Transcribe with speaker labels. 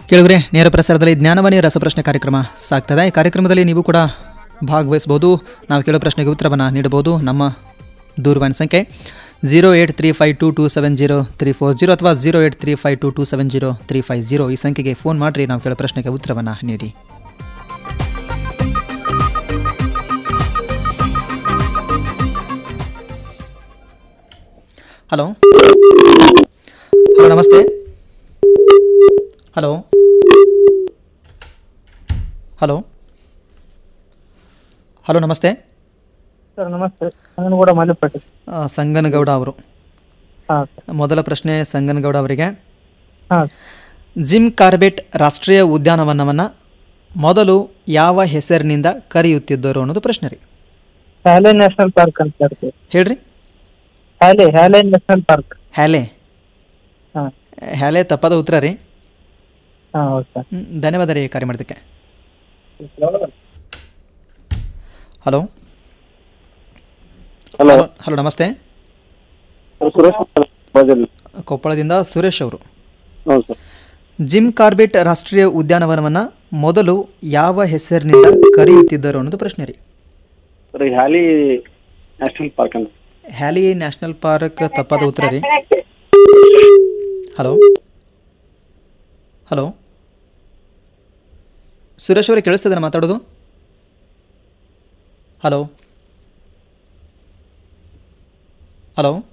Speaker 1: ಕೇಳಿದ್ರೆ ನೇರ ಪ್ರಸಾರದಲ್ಲಿ ಜ್ಞಾನವಾಣಿ ರಸಪ್ರಶ್ನೆ ಕಾರ್ಯಕ್ರಮ ಸಾಗ್ತದೆ ಈ ಕಾರ್ಯಕ್ರಮದಲ್ಲಿ ನೀವು ಕೂಡ ಭಾಗವಹಿಸಬಹುದು ನಾವು ಕೇಳೋ ಪ್ರಶ್ನೆಗೆ ಉತ್ತರವನ್ನು ನೀಡಬಹುದು ನಮ್ಮ ದೂರವಾಣಿ ಸಂಖ್ಯೆ zero eight three five two two seven zero three four zero ಅಥವಾ zero eight three five two two seven zero three five zero ಈ ಸಂಖ್ಯೆಗೆ ಫೋನ್ ಮಾಡಿರಿ ನಾವು ಕೇಳೋ ಪ್ರಶ್ನೆಗೆ ಉತ್ತರವನ್ನು ನೀಡಿ ಹಲೋ ಹಲೋ ನಮಸ್ತೆ ಹಲೋ ಹಲೋ ಹಲೋ ನಮಸ್ತೆ
Speaker 2: ಸರ್ ನಮಸ್ತೆ ನಂಗನಗೂಡ ಮಲ್ಲಿಪೇಟೆ
Speaker 1: ಆ, ಸಂಗನಗೌಡ ಅವರು
Speaker 2: ಹಾಂ ಸರ್
Speaker 1: ಮೊದಲ ಪ್ರಶ್ನೆ ಸಂಗನಗೌಡ ಅವರಿಗೆ
Speaker 2: ಹಾಂ
Speaker 1: ಜಿಮ್ ಕಾರ್ಬೆಟ್ ರಾಷ್ಟ್ರೀಯ ಉದ್ಯಾನವನವನ್ನು ಮೊದಲು ಯಾವ ಹೆಸರಿನಿಂದ ಕರೆಯುತ್ತಿದ್ದರು ಅನ್ನೋದು ಪ್ರಶ್ನೆ ರೀ
Speaker 2: ಹ್ಯಾಲೆ ನ್ಯಾಷನಲ್ ಪಾರ್ಕ್ ಅಂತ ಹೇಳ್ತೀವಿ
Speaker 1: ಹೇಳ್ರಿ
Speaker 2: Hailey Hailey national park
Speaker 1: Hailey
Speaker 2: ಹಾಂ
Speaker 1: ಹ್ಯಾಲೆ ತಪ್ಪದ ಉತ್ತರ ರೀ
Speaker 2: ಹಾಂ ಹೌದು ಸರ್
Speaker 1: ಹ್ಮ್, ಧನ್ಯವಾದ ರೀ ಕಾರ್ಯ ಮಾಡಿದ್ದಕ್ಕೆ ಹಲೋ
Speaker 3: ಹಲೋ
Speaker 1: ಹಲೋ ನಮಸ್ತೆ
Speaker 3: ಸುರೇಶ್ ಬಾಜಲ್
Speaker 1: ಕೊಪ್ಪಳದಿಂದ ಸುರೇಶ್ ಅವರು
Speaker 3: ಹೌದು ಸರ್
Speaker 1: ಜಿಮ್ ಕಾರ್ಬೆಟ್ ರಾಷ್ಟ್ರೀಯ ಉದ್ಯಾನವನವನ್ನು ಮೊದಲು ಯಾವ ಹೆಸರಿನಿಂದ ಕರೆಯುತ್ತಿದ್ದರು ಅನ್ನೋದು ಪ್ರಶ್ನೆ ರೀ
Speaker 3: ಸರ್ ಈ ಹ್ಯಾಲಿ ನ್ಯಾಷನಲ್ ಪಾರ್ಕ್ ಅಂತ
Speaker 1: ಹ್ಯಾಲಿ ನ್ಯಾಷನಲ್ ಪಾರ್ಕ್ ತಪ್ಪಾದ ಉತ್ತರ ರೀ ಹಲೋ ಹಲೋ ಸುರೇಶ್ ಅವರೇ ಕೇಳಿಸ್ತದೆ ಮಾತಾಡೋದು ಹಲೋ ಹಲೋ